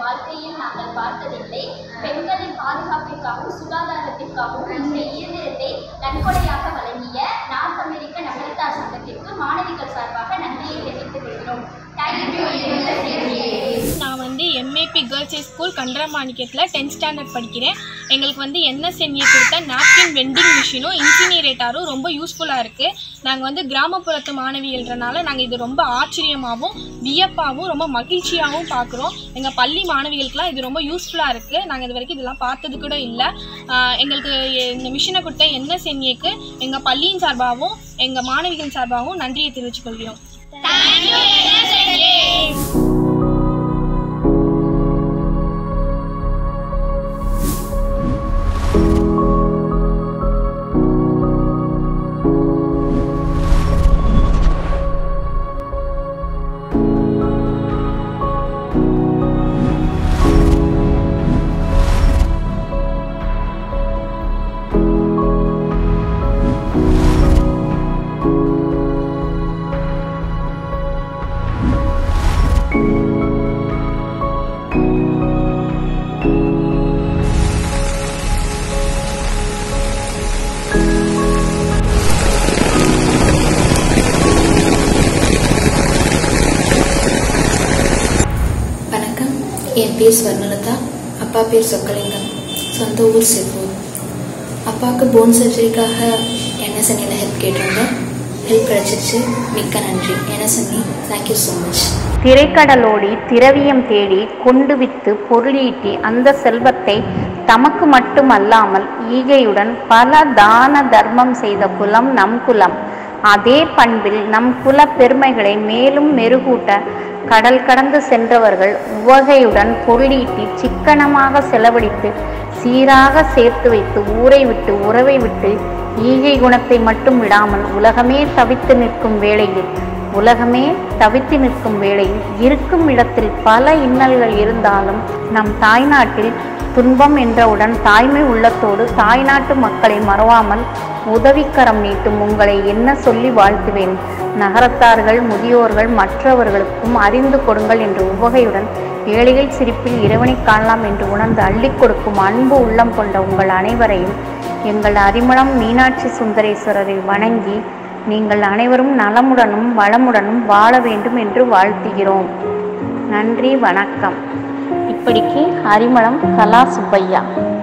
வாழ்க்கையில் நாங்கள் பார்த்ததில்லை பெண்களின் பாதுகாப்பிற்காகவும் சுகாதாரத்திற்காகவும் இந்த இயந்திரத்தை நன்கொடையாக வழங்கிய நார்த் அமெரிக்க நகரத்தார் சங்கத்திற்கு மாணவிகள் சார்பாக நன்றியை தெரிவித்துக் கொள்கிறோம் தேங்க்யூ நான் வந்து எம்ஏபி கேர்ள்ஸ் ஹை ஸ்கூல் கண்டரமாணிக்கத்தில் டென்த் ஸ்டாண்டர்ட் படிக்கிறேன் எங்களுக்கு வந்து என்எஸ்என்ஏ கொடுத்த நாப்கின் வெண்டிங் மிஷினும் இன்சினிரேட்டரும் ரொம்ப யூஸ்ஃபுல்லாக இருக்குது நாங்கள் வந்து கிராமப்புறத்து மாணவிகள்ன்றனால நாங்கள் இது ரொம்ப ஆச்சரியமாகவும் வியப்பாகவும் ரொம்ப மகிழ்ச்சியாகவும் பார்க்குறோம் எங்கள் பள்ளி மாணவிகளுக்கெல்லாம் இது ரொம்ப யூஸ்ஃபுல்லாக இருக்குது நாங்கள் இது வரைக்கும் இதெல்லாம் பார்த்தது கூட இல்லை எங்களுக்கு இந்த மிஷினை கொடுத்த என்எஸ்என்ஏக்கு எங்கள் பள்ளியின் சார்பாகவும் எங்கள் மாணவிகள் சார்பாகவும் நன்றியை தெரிவித்துக் கொள்கிறோம் வணக்கம் என் பேர் ஸ்வர்ணலதா அப்பா பேர் சொக்கலிங்கம் சொந்த ஊர் செவ்வூர் அப்பாவுக்கு போன் சர்ஜரிக்காக என்எஸ்என்இல ஹெல்ப் கேட்டிருந்தேன் ஹெல்ப் கிடைச்சிருச்சு மிக்க நன்றி என்எஸ்என்இ தேங்க்யூ ஸோ மச் திரைக்கடலோடி திரவியம் தேடி கொண்டு வித்து பொருளீட்டி அந்த செல்வத்தை தமக்கு மட்டுமல்லாமல் ஈகையுடன் பல தான தர்மம் செய்த குலம் நம் குலம் அதே பண்பில் நம் குல பெருமைகளை மேலும் மெருகூட்ட கடல் கடந்து சென்றவர்கள் உவகையுடன் பொருளீட்டி சிக்கனமாக செலவழித்து சீராக சேர்த்து வைத்து ஊரை விட்டு உறவை விட்டு ஈகை குணத்தை மட்டும் விடாமல் உலகமே தவித்து நிற்கும் வேளையில் உலகமே தவித்து நிற்கும் வேளையில் இருக்கும் இடத்தில் பல இன்னல்கள் இருந்தாலும் நம் தாய்நாட்டில் துன்பம் என்றவுடன் தாய்மை உள்ளத்தோடு தாய்நாட்டு மக்களை மறவாமல் உதவிக்கரம் நீட்டும் உங்களை என்ன சொல்லி வாழ்த்துவேன் நகரத்தார்கள் முதியோர்கள் மற்றவர்களுக்கும் அறிந்து கொடுங்கள் என்ற உவகையுடன் ஏழைகள் சிரிப்பில் இறைவனை காணலாம் என்று உணர்ந்து அள்ளிக் கொடுக்கும் அன்பு உள்ளம் கொண்ட உங்கள் அனைவரையும் எங்கள் அறிமளம் மீனாட்சி சுந்தரேஸ்வரரை வணங்கி நீங்கள் அனைவரும் நலமுடனும் வளமுடனும் வாழ வேண்டும் என்று வாழ்த்துகிறோம் நன்றி வணக்கம் இப்படிக்கு அரிமளம் கலா சுப்பையா